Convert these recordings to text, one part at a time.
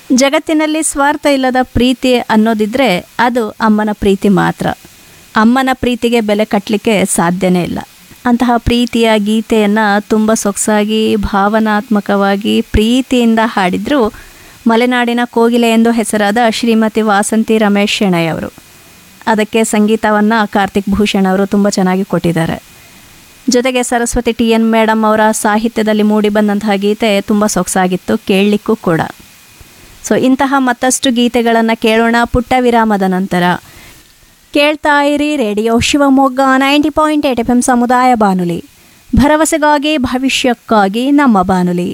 ಜಗತ್ತಿನಲ್ಲಿ ಸ್ವಾರ್ಥ ಇಲ್ಲದ ಪ್ರೀತಿ ಅನ್ನೋದಿದ್ರೆ ಅದು ಅಮ್ಮನ ಪ್ರೀತಿ ಮಾತ್ರ ಅಮ್ಮನ ಪ್ರೀತಿಗೆ ಬೆಲೆ ಕಟ್ಟಲಿಕ್ಕೆ ಸಾಧ್ಯನೇ ಇಲ್ಲ ಅಂತಹ ಪ್ರೀತಿಯ ಗೀತೆಯನ್ನು ತುಂಬ ಸೊಗಸಾಗಿ ಭಾವನಾತ್ಮಕವಾಗಿ ಪ್ರೀತಿಯಿಂದ ಹಾಡಿದ್ರು ಮಲೆನಾಡಿನ ಕೋಗಿಲೆ ಎಂದು ಹೆಸರಾದ ಶ್ರೀಮತಿ ವಾಸಂತಿ ರಮೇಶ್ ಶೆಣೈ ಅವರು ಅದಕ್ಕೆ ಸಂಗೀತವನ್ನು ಕಾರ್ತಿಕ್ ಭೂಷಣ್ ಅವರು ತುಂಬ ಚೆನ್ನಾಗಿ ಕೊಟ್ಟಿದ್ದಾರೆ ಜೊತೆಗೆ ಸರಸ್ವತಿ ಟಿ ಎನ್ ಮೇಡಮ್ ಅವರ ಸಾಹಿತ್ಯದಲ್ಲಿ ಮೂಡಿಬಂದಂತಹ ಗೀತೆ ತುಂಬ ಸೊಗಸಾಗಿತ್ತು ಕೇಳಲಿಕ್ಕೂ ಕೂಡ ಸೊ ಇಂತಹ ಮತ್ತಷ್ಟು ಗೀತೆಗಳನ್ನು ಕೇಳೋಣ ಪುಟ್ಟ ವಿರಾಮದ ನಂತರ ಕೇಳ್ತಾ ಇರಿ radio Shivamogga ninety point eight F M ಸಮುದಾಯ ಬಾನುಲಿ ಭರವಸೆಗಾಗಿ ಭವಿಷ್ಯಕ್ಕಾಗಿ ನಮ್ಮ ಬಾನುಲಿ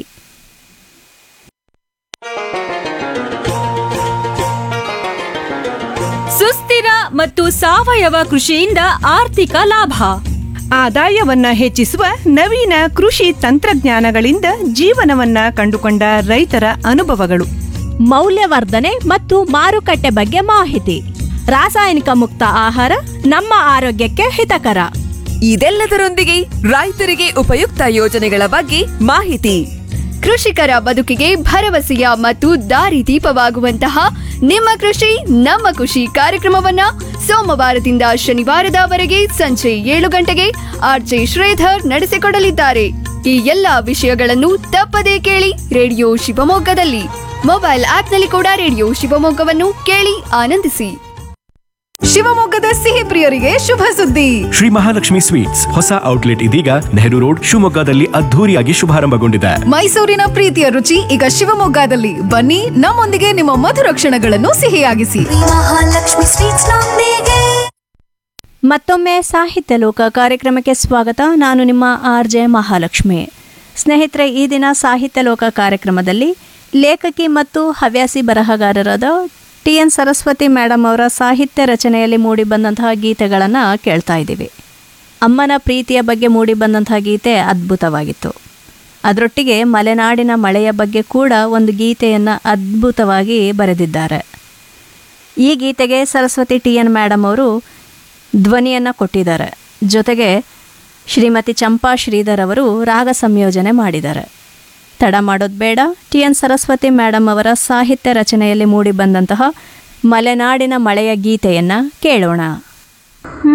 ಸುಸ್ಥಿರ ಮತ್ತು ಸಾವಯವ ಕೃಷಿಯಿಂದ ಆರ್ಥಿಕ ಲಾಭ ಆದಾಯವನ್ನ ಹೆಚ್ಚಿಸುವ ನವೀನ ಕೃಷಿ ತಂತ್ರಜ್ಞಾನಗಳಿಂದ ಜೀವನವನ್ನ ಕಂಡುಕೊಂಡ ರೈತರ ಅನುಭವಗಳು ಮೌಲ್ಯವರ್ಧನೆ ಮತ್ತು ಮಾರುಕಟ್ಟೆ ಬಗ್ಗೆ ಮಾಹಿತಿ ರಾಸಾಯನಿಕ ಮುಕ್ತ ಆಹಾರ ನಮ್ಮ ಆರೋಗ್ಯಕ್ಕೆ ಹಿತಕರ ಇದೆಲ್ಲದರೊಂದಿಗೆ ರೈತರಿಗೆ ಉಪಯುಕ್ತ ಯೋಜನೆಗಳ ಬಗ್ಗೆ ಮಾಹಿತಿ ಕೃಷಿಕರ ಬದುಕಿಗೆ ಭರವಸೆಯ ಮತ್ತು ದಾರಿದೀಪವಾಗುವಂತಹ ನಿಮ್ಮ ಕೃಷಿ ನಮ್ಮ ಖುಷಿ ಕಾರ್ಯಕ್ರಮವನ್ನ ಸೋಮವಾರದಿಂದ ಶನಿವಾರದವರೆಗೆ ಸಂಜೆ ಏಳು ಗಂಟೆಗೆ ಆರ್ಜೆ ಶ್ರೀಧರ್ ನಡೆಸಿಕೊಡಲಿದ್ದಾರೆ ಈ ಎಲ್ಲಾ ವಿಷಯಗಳನ್ನು ತಪ್ಪದೇ ಕೇಳಿ ರೇಡಿಯೋ ಶಿವಮೊಗ್ಗದಲ್ಲಿ ಮೊಬೈಲ್ ಆಪ್ನಲ್ಲಿ ಕೂಡ ರೇಡಿಯೋ ಶಿವಮೊಗ್ಗವನ್ನು ಕೇಳಿ ಆನಂದಿಸಿ ಶಿವಮೊಗ್ಗದ ಸಿಹಿ ಪ್ರಿಯರಿಗೆ ಶುಭ ಸುದ್ದಿ ಶ್ರೀ ಮಹಾಲಕ್ಷ್ಮಿ ಸ್ವೀಟ್ಸ್ ಹೊಸ ಔಟ್ಲೆಟ್ ಇದೀಗ ನೆಹರು ರೋಡ್ ಶಿವಮೊಗ್ಗದಲ್ಲಿ ಅದ್ಧೂರಿಯಾಗಿ ಶುಭಾರಂಭಗೊಂಡಿದೆ ಮೈಸೂರಿನ ಪ್ರೀತಿಯ ರುಚಿ ಈಗ ಶಿವಮೊಗ್ಗದಲ್ಲಿ ಬನ್ನಿ ನಮ್ಮೊಂದಿಗೆ ನಿಮ್ಮ ಮಧುರ ಕ್ಷಣಗಳನ್ನು ಸಿಹಿಯಾಗಿಸಿ ಮಹಾಲಕ್ಷ್ಮಿ ಸ್ವೀಟ್ಸ್ ನೊಂದಿಗೆ ಮತ್ತೊಮ್ಮೆ ಸಾಹಿತ್ಯ ಲೋಕ ಕಾರ್ಯಕ್ರಮಕ್ಕೆ ಸ್ವಾಗತ ನಾನು ನಿಮ್ಮ ಆರ್ ಜೆ ಮಹಾಲಕ್ಷ್ಮಿ ಸ್ನೇಹಿತರೆ ಈ ದಿನ ಸಾಹಿತ್ಯ ಲೋಕ ಕಾರ್ಯಕ್ರಮದಲ್ಲಿ ಲೇಖಕಿ ಮತ್ತು ಹವ್ಯಾಸಿ ಬರಹಗಾರರಾದ ಟಿ ಎನ್ ಸರಸ್ವತಿ ಮೇಡಮ್ ಅವರ ಸಾಹಿತ್ಯ ರಚನೆಯಲ್ಲಿ ಮೂಡಿಬಂದಂತಹ ಗೀತೆಗಳನ್ನು ಕೇಳ್ತಾ ಇದ್ದೀವಿ ಅಮ್ಮನ ಪ್ರೀತಿಯ ಬಗ್ಗೆ ಮೂಡಿಬಂದಂತಹ ಗೀತೆ ಅದ್ಭುತವಾಗಿತ್ತು ಅದರೊಟ್ಟಿಗೆ ಮಲೆನಾಡಿನ ಮಳೆಯ ಬಗ್ಗೆ ಕೂಡ ಒಂದು ಗೀತೆಯನ್ನು ಅದ್ಭುತವಾಗಿ ಬರೆದಿದ್ದಾರೆ ಈ ಗೀತೆಗೆ ಸರಸ್ವತಿ ಟಿ ಎನ್ ಮೇಡಮ್ ಅವರು ಧ್ವನಿಯನ್ನು ಕೊಟ್ಟಿದ್ದಾರೆ ಜೊತೆಗೆ ಶ್ರೀಮತಿ ಚಂಪಾ ಶ್ರೀಧರ್ ಅವರು ರಾಗ ಸಂಯೋಜನೆ ಮಾಡಿದ್ದಾರೆ ತಡ ಮಾಡೋದು ಬೇಡ ಟಿ ಎನ್ ಸರಸ್ವತಿ ಮೇಡಮ್ ಅವರ ಸಾಹಿತ್ಯ ರಚನೆಯಲ್ಲಿ ಮೂಡಿಬಂದಂತಹ ಮಲೆನಾಡಿನ ಮಳೆಯ ಗೀತೆಯನ್ನು ಕೇಳೋಣ